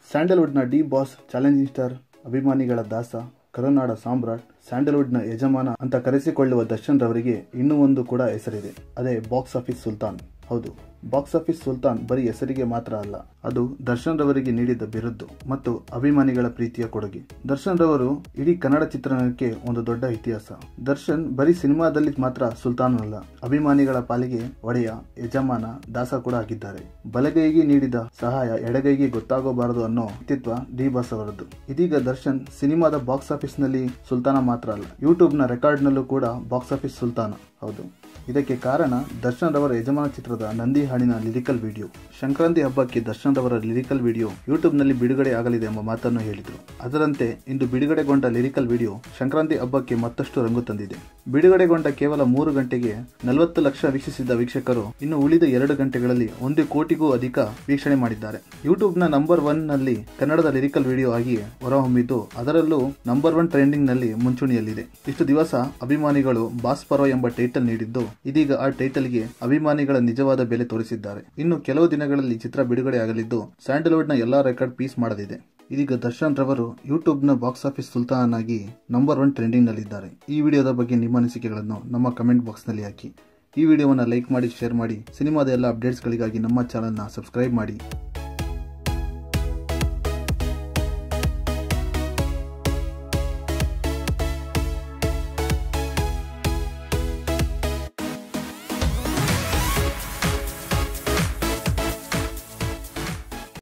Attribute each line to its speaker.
Speaker 1: ಸ್ಯಾಂಡಲ್ವುಡ್ನ D boss challenging star ಅಭಿಮಾನಿಗಳ ದಾಸ ಕರುನಾಡ ಸಾಮ್ರಾಟ್ ಸ್ಯಾಂಡಲ್ವುಡ್ನ ಯಜಮಾನ ಅಂತ ಕರೆಸಿಕೊಳ್ಳುವ ದರ್ಶನ್ ರವರಿಗೆ ಇನ್ನೂ ಒಂದು ಕೂಡ ಹೆಸರಿದೆ ಅದೇ ಬಾಕ್ಸ್ ಆಫೀಸ್ ಸುಲ್ತಾನ್ ಹೌದು ಬಾಕ್ಸ್ ಆಫೀಸ್ ಸುಲ್ತಾನ್ ಬರೀ ಹೆಸರಿಗೆ ಮಾತ್ರ ಅಲ್ಲ ಅದು ದರ್ಶನ್ ರವರಿಗೆ ನೀಡಿದ ಬಿರುದ್ದು ಮತ್ತು ಅಭಿಮಾನಿಗಳ ಪ್ರೀತಿಯ ಕೊಡುಗೆ ದರ್ಶನ್ ರವರು ಇಡೀ ಕನ್ನಡ ಚಿತ್ರರಂಗಕ್ಕೆ ಒಂದು ದೊಡ್ಡ ಇತಿಹಾಸ ದರ್ಶನ್ ಬರೀ ಸಿನಿಮಾದಲ್ಲಿ ಮಾತ್ರ ಸುಲ್ತಾನ್ ಅಲ್ಲ ಅಭಿಮಾನಿಗಳ ಪಾಲಿಗೆ ಒಡೆಯ ಯಜಮಾನ ದಾಸ ಕೂಡ ಆಗಿದ್ದಾರೆ ಬಲಗೈಗೆ ನೀಡಿದ ಸಹಾಯ ಎಡಗೈಗೆ ಗೊತ್ತಾಗಬಾರದು ಅನ್ನೋ ವ್ಯಕ್ತಿತ್ವ ಡಿ ಬಾಸ್ ಅವರದ್ದು ಇದೀಗ ದರ್ಶನ್ ಸಿನಿಮಾದ ಬಾಕ್ಸ್ ಆಫೀಸ್ ನಲ್ಲಿ ಸುಲ್ತಾನ ಮಾತ್ರ ಅಲ್ಲ ಯೂಟ್ಯೂಬ್ ನ ರೆಕಾರ್ಡ್ ನಲ್ಲೂ ಕೂಡ ಬಾಕ್ಸ್ ಆಫೀಸ್ ಸುಲ್ತಾನ ಹೌದು ಇದಕ್ಕೆ ಕಾರಣ ದರ್ಶನ್ ರವರ ಯಜಮಾನ ಚಿತ್ರದ ನಂದಿ ಹಾಡಿನ ಲಿರಿಕಲ್ ವಿಡಿಯೋ ಸಂಕ್ರಾಂತಿ ಹಬ್ಬಕ್ಕೆ ದರ್ಶನ್ ರವರ ಲಿರಿಕಲ್ ವಿಡಿಯೋ ಯೂಟ್ಯೂಬ್ ನಲ್ಲಿ ಬಿಡುಗಡೆ ಆಗಲಿದೆ ಎಂಬ ಮಾತನ್ನು ಹೇಳಿದರು ಅದರಂತೆ ಇಂದು ಬಿಡುಗಡೆಗೊಂಡ ಲಿರಿಕಲ್ ವಿಡಿಯೋ ಸಂಕ್ರಾಂತಿ ಹಬ್ಬಕ್ಕೆ ಮತ್ತಷ್ಟು ರಂಗು ತಂದಿದೆ ಬಿಡುಗಡೆಗೊಂಡ ಕೇವಲ ಮೂರು ಗಂಟೆಗೆ ನಲವತ್ತು ಲಕ್ಷ ವೀಕ್ಷಿಸಿದ ವೀಕ್ಷಕರು ಇನ್ನು ಉಳಿದ ಎರಡು ಗಂಟೆಗಳಲ್ಲಿ ಒಂದು ಕೋಟಿಗೂ ಅಧಿಕ ವೀಕ್ಷಣೆ ಮಾಡಿದ್ದಾರೆ ಯೂಟ್ಯೂಬ್ ನ ನಂಬರ್ ಒನ್ ನಲ್ಲಿ ಕನ್ನಡದ ಲಿರಿಕಲ್ ವಿಡಿಯೋ ಆಗಿ ಹೊರಹೊಮ್ಮಿದ್ದು ಅದರಲ್ಲೂ ನಂಬರ್ ಒನ್ ಟ್ರೆಂಡಿಂಗ್ ನಲ್ಲಿ ಮುಂಚೂಣಿಯಲ್ಲಿದೆ ಇಷ್ಟು ದಿವಸ ಅಭಿಮಾನಿಗಳು ಬಾಸ್ ಪರ್ವ ಎಂಬ ಟೈಟಲ್ ನೀಡಿದ್ದು ಇದೀಗ ಆ ಟೈಟಲ್ಗೆ ಅಭಿಮಾನಿಗಳ ನಿಜವಾದ ಬೆಲೆ ತೋರಿಸಿದ್ದಾರೆ ಇನ್ನು ಕೆಲವು ದಿನಗಳಲ್ಲಿ ಚಿತ್ರ ಬಿಡುಗಡೆ ಆಗಲಿದ್ದು ಸ್ಯಾಂಡಲ್ವುಡ್ ನ ಎಲ್ಲಾ ರೆಕಾರ್ಡ್ ಪೀಸ್ ಮಾಡಲಿದೆ ಇದೀಗ ದರ್ಶನ್ ರವರು ಯೂಟ್ಯೂಬ್ ನ ಬಾಕ್ಸ್ ಆಫೀಸ್ ಸುಲ್ತಾನ್ ಆಗಿ ನಂಬರ್ ಒನ್ ಟ್ರೆಂಡಿಂಗ್ ನಲ್ಲಿದ್ದಾರೆ ಈ ವಿಡಿಯೋದ ಬಗ್ಗೆ ನಿಮ್ಮ ಅನಿಸಿಕೆಗಳನ್ನು ನಮ್ಮ ಕಮೆಂಟ್ ಬಾಕ್ಸ್ ನಲ್ಲಿ ಹಾಕಿ ಈ ವಿಡಿಯೋವನ್ನು ಲೈಕ್ ಮಾಡಿ ಶೇರ್ ಮಾಡಿ ಸಿನಿಮಾದ ಎಲ್ಲ ಅಪ್ಡೇಟ್ಸ್ಗಳಿಗಾಗಿ ನಮ್ಮ ಚಾನೆಲ್ನ ಸಬ್ಸ್ಕ್ರೈಬ್ ಮಾಡಿ